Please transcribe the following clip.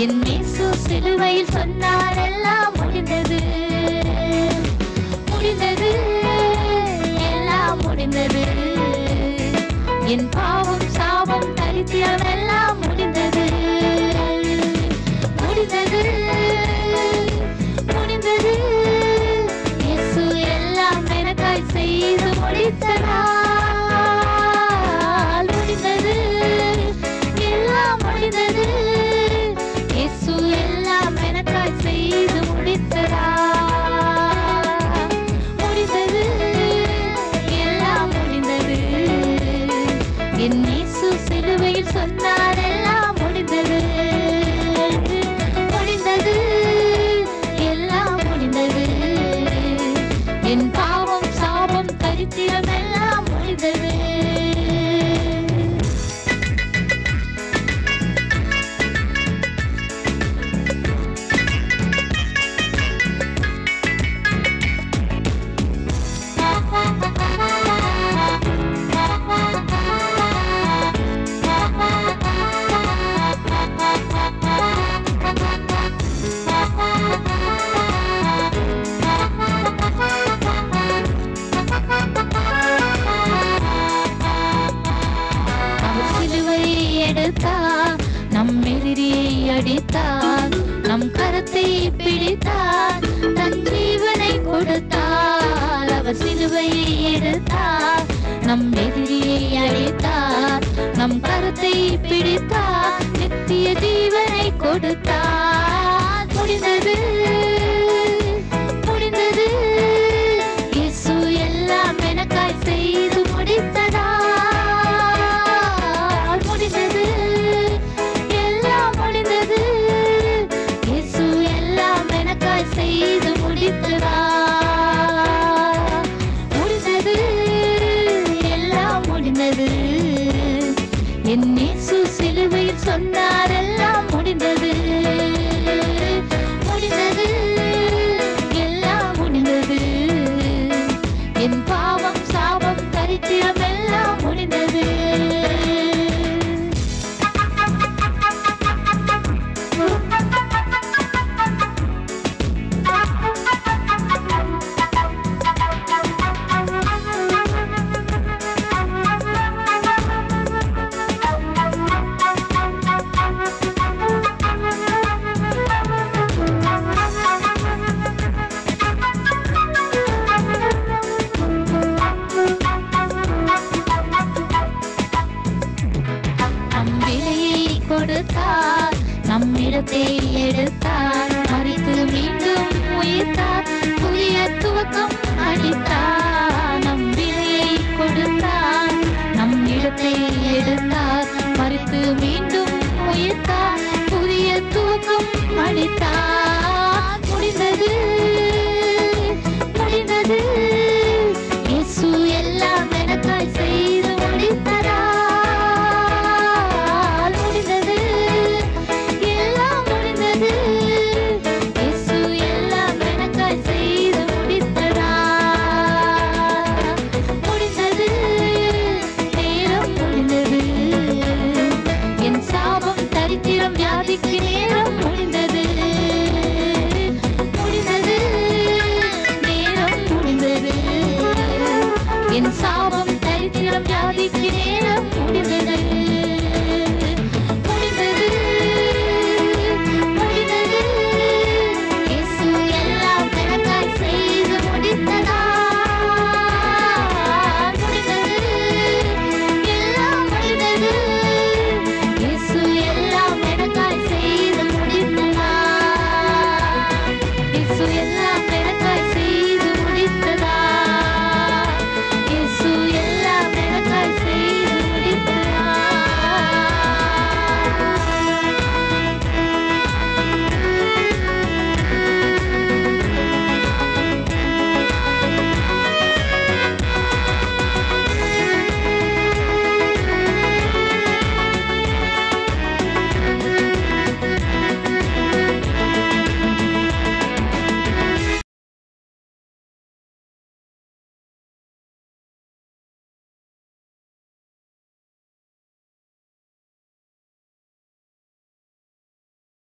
என் இயேசு சிலுவையில் சொன்னார் எல்லாம் முடிந்தது முடிந்தது எல்லாம் முடிந்தது என் பாவம் சாபம் தரித்திரம் எல்லாம் முடிந்தது முடிந்தது முடிந்தது இயேசு எல்லாம் எனக்காய் செய்து முடித்ததால் முடிந்தது எல்லாம் முடிந்தது இயேசு எல்லாம் எனக்காய் செய்து முடித்ததால் முடிந்தது எல்லாம் முடிந்தது என் இயேசு சிலுவையில் சொன்னார் எல்லாம் முடிந்தது முடிந்தது எல்லாம் முடிந்தது என் பாவம் சாபம் தரித்திரம் எல்லாம் முடிந்தது அவர் சிலுவையை எடுத்தார் நம் எதிரியை அடித்தார் நம் கரத்தை பிடித்தார் தன் ஜீவனை கொடுத்தார் அவர் சிலுவையை எடுத்தார் நம் எதிரியை அடித்தார் நம் கரத்தை பிடித்தார் நித்திய ஜீவனை கொடுத்தார் முடிந்தது முடிந்தது இயேசு எல்லாம் எனக்காய் செய்து முடித்ததால் முடிந்தது எல்லாம் முடிந்தது இயேசு எல்லாம் எனக்காய் செய்து முடித்ததால் முடிந்தது எல்லாம் முடிந்தது என் இயேசு சிலுவையில் சொன்னார் எல்லாம் முடிந்தது முடிந்தது எல்லாம் முடிந்தது என் பாவம் சாபம் தரித்திரம் எல்லாம் முடிந்தது நம் விலையை கொடுத்தார் நம் இடத்தை எடுத்தார் மறித்து மீண்டும் உயிர்த்தார் புதிய துவக்கம் அளித்தார் நம் விலையை கொடுத்தார் நம் இடத்தை எடுத்தார் மறித்து மீண்டும் உயிர்த்தார் புதிய துவக்கம் அளித்தார் முடிந்தது முடிந்தது இயேசு எல்லாம் எனக்காய் செய்து முடித்ததால் முடிந்தது எல்லாம் முடிந்தது இயேசு எல்லாம் எனக்காய் செய்து முடித்ததால் முடிந்தது நேரம் முடிந்தது என் சாபம் தரித்திரம் வியாதிக்கு நேரம்